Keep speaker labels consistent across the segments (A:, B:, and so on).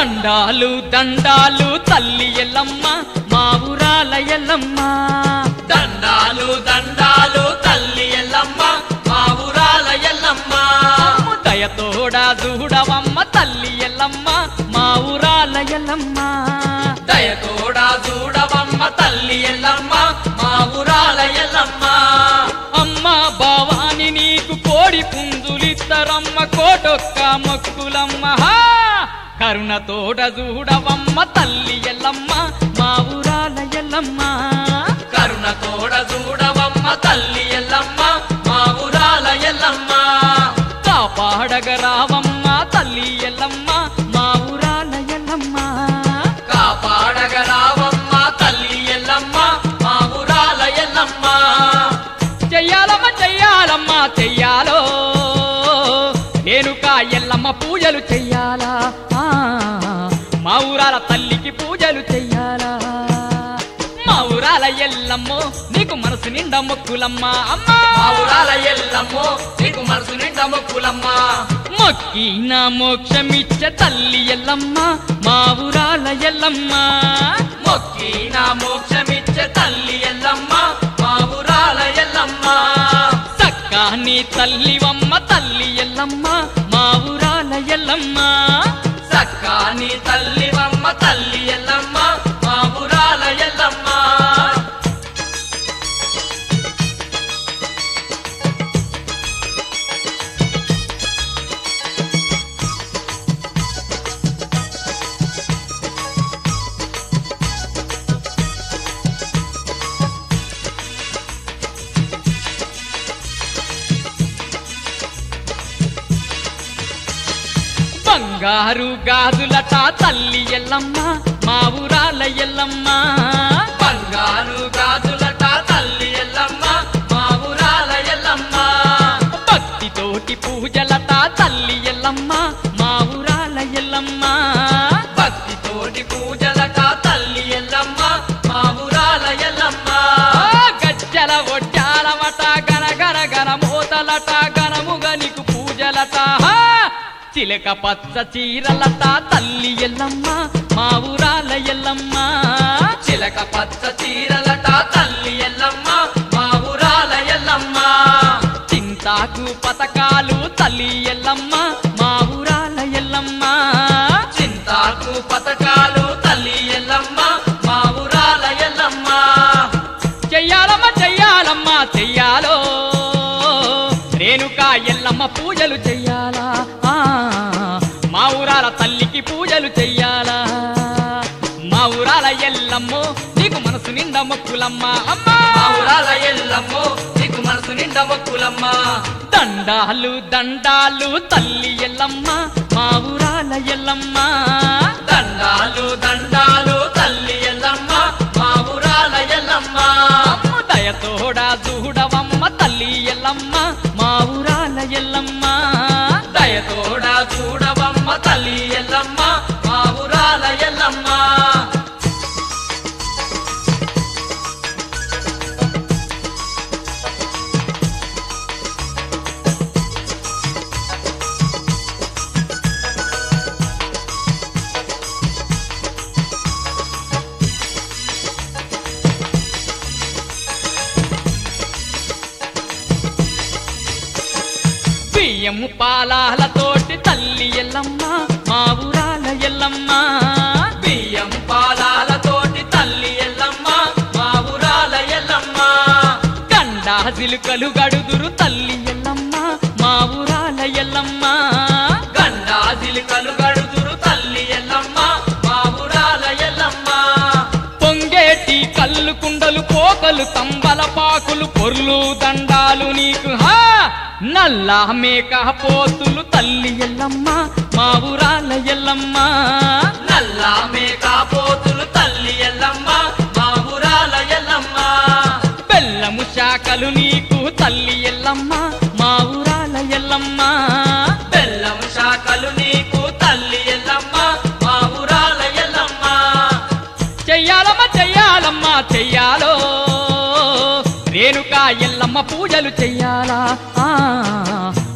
A: దండాలు దండాలు తల్లి ఎల్లమ్మ మా ఊరాల ఎల్లమ్మ
B: దండాలు దండాలు తల్లి ఎల్లమ్మ మా ఊరాల ఎల్లమ్మ
A: దయతోడా చూడవమ్మ తల్లి ఎల్లమ్మ మా ఊరాల ఎల్లమ్మ
B: దయతోడా చూడవమ్మ తల్లి ఎల్లమ్మ మా ఊరాల ఎల్లమ్మ
A: అమ్మ భవాని నీకు కోడి పుంజులిత్తరమ్మ కోటొక్క మొక్కులమ్మ హా! కరుణతోడ చూడవమ్మ తల్లి ఎల్లమ్మ మా ఊరాల ఎల్లమ్మ
B: కరుణతోడ చూడవమ్మ తల్లి ఎల్లమ్మ మా ఊరాల ఎల్లమ్మ
A: కాపాడగరావమ్మ తల్లి ఎల్లమ్మ మా ఊరాల ఎల్లమ్మ
B: కాపాడగరావమ్మ తల్లి ఎల్లమ్మ మా ఊరాల ఎల్లమ్మ
A: చెయ్యాలమ్మ చెయ్యాలమ్మ చెయ్యాలో నేనుకా ఎల్లమ్మ పూజలు చెయ్యాలా ఆ, మా ఊరాల తల్లికి పూజలు చెయ్యాలా మా ఊరాల ఎల్లమ్మో నీకు మనసు నిండా మొక్కులమ్మ అమ్మా
B: మా ఊరాల ఎల్లమ్మో నీకు మనసు నిండా మొక్కులమ్మ
A: మొక్కి నా మోక్షమిచ్చ తల్లి ఎల్లమ్మ మా ఊరాల ఎల్లమ్మ
B: మొక్కి నా మోక్షమిచ్చే తల్లి ఎల్లమ్మ మా ఊరాల ఎల్లమ్మ
A: సక్కా నీ తల్లివమ్మ తల్లి ఎల్లమ్మ మా ఊరాల ఎల్లమ్మ
B: సక్కా నీ తల్లివమ్మ తల్లి ఎల్లమ్మ మా ఊరాల ఎల్లమ్మ
A: బంగారు గాజులట తల్లి ఎల్లమ్మ మా ఊరాల ఎల్లమ్మ
B: బంగారు గాజులట తల్లి ఎల్లమ్మ మా ఊరాల ఎల్లమ్మ
A: భక్తితోటి పూజలట తల్లి ఎల్లమ్మ మా ఊరాల ఎల్లమ్మ
B: భక్తితోటి పూజలట తల్లి ఎల్లమ్మ మా ఊరాల ఎల్లమ్మ
A: ఆ గజ్జల ఒడ్డాలమట గన గన గన మోతలట గనముగ నీకు పూజలట హా! చిలక పచ్చ చీరలట తల్లి ఎల్లమ్మ మా ఊరాల ఎల్లమ్మ
B: చిలక పచ్చ చీరలట తల్లి ఎల్లమ్మ మా ఊరాల ఎల్లమ్మ
A: చింతాకు పథకాలు తల్లి ఎల్లమ్మ మా ఊరాల ఎల్లమ్మ
B: చింతాకు పథకాలు తల్లి ఎల్లమ్మ మా ఊరాల ఎల్లమ్మ
A: చెయ్యాలమ్మ చెయ్యాలమ్మ చెయ్యాలో రేణుకా ఎల్లమ్మ పూజలు చెయ్యాలా ఆ, మా ఊరాల తల్లికి పూజలు చెయ్యాలా మా ఊరాల ఎల్లమ్మో నీకు మనసు నిండా మొక్కులమ్మ అమ్మా
B: మా ఊరాల ఎల్లమ్మో నీకు మనసు నిండా మొక్కులమ్మ
A: దండాలు దండాలు తల్లి ఎల్లమ్మ మా ఊరాల ఎల్లమ్మ
B: దండాలు దండాలు తల్లి ఎల్లమ్మ మా ఊరాల ఎల్లమ్మ
A: అమ్మ దయతోడా చూడవమ్మ తల్లి ఎల్లమ్మ మా ఊరాల ఎల్లమ్మ
B: దయతోడా చూడవమ్మ తల్లి ఎల్లమ్మ మా ఊరాల ఎల్లమ్మ
A: బియ్యము పాలాలతోటి తల్లి ఎల్లమ్మ మా ఊరాల ఎల్లమ్మ
B: బియ్యం పాలాలతోటి తల్లి ఎల్లమ్మ మా ఊరాల ఎల్లమ్మ
A: గండా జిలుకలు గడుదురు తల్లి ఎల్లమ్మ మా ఊరాల ఎల్లమ్మ
B: గండా సిలికలు గడుదురు తల్లి ఎల్లమ్మ మా ఊరాల ఎల్లమ్మ
A: పొంగేటి కళ్ళు కుండలు పోకలు తంబల పాకులు పొర్లు దండాలు నీకు హా నల్ల మేక పోతులు తల్లి ఎల్లమ్మ మా ఊరాల ఎల్లమ్మ
B: నల్ల మేక పోతులు తల్లి ఎల్లమ్మ మా ఊరాల ఎల్లమ్మ
A: బెల్లము శాఖలు నీకు తల్లి ఎల్లమ్మ మా ఊరాల ఎల్లమ్మ
B: బెల్లం శాఖలు నీకు తల్లి ఎల్లమ్మ మా ఊరాల ఎల్లమ్మ
A: చెయ్యాలమ్మ చెయ్యాలమ్మ చెయ్యాలో రేణుకా ఎల్లమ్మ పూజలు చెయ్యాలా ఆ,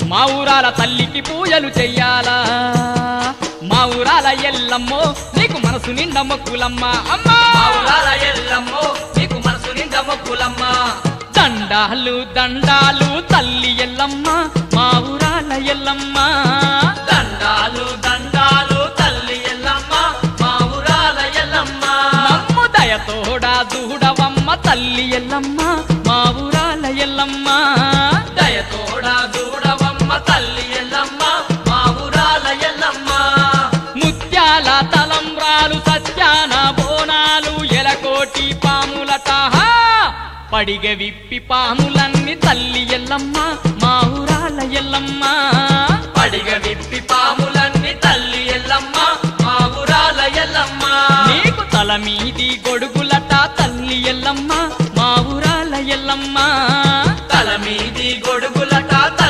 A: మా ఊరాల తల్లికి పూజలు చెయ్యాలా మా ఊరాల ఎల్లమ్మో నీకు మనసు నిండా మొక్కులమ్మ అమ్మా
B: మా ఊరాల ఎల్లమ్మో నీకు మనసు నిండా మొక్కులమ్మ
A: దండాలు దండాలు తల్లి ఎల్లమ్మ మా ఊరాల ఎల్లమ్మ
B: దండాలు దండాలు తల్లి ఎల్లమ్మ మా ఊరాల ఎల్లమ్మ
A: నమ్ము దయతోడా దూడవమ్మ తల్లి ఎల్లమ్మ మా ఊరాల ఎల్లమ్మ
B: దయతోడా దూడవమ్మ తల్లి ఎల్లమ్మ మా ఊరాల ఎల్లమ్మ
A: ముత్యాల తలంబ్రాలు సత్యాన బోనాలు ఎలకోటి పాములట హా! పడిగ విప్పి పాములన్నీ తల్లి ఎల్లమ్మ మా ఊరాల ఎల్లమ్మ
B: పడిగ విప్పి పాములన్నీ తల్లి ఎల్లమ్మ మా ఊరాల ఎల్లమ్మ
A: నీకు తల మీది గొడుగులట తల్లి ఎల్లమ్మ మా ఊరాల ఎల్లమ్మ
B: తల మీది గొడుగులట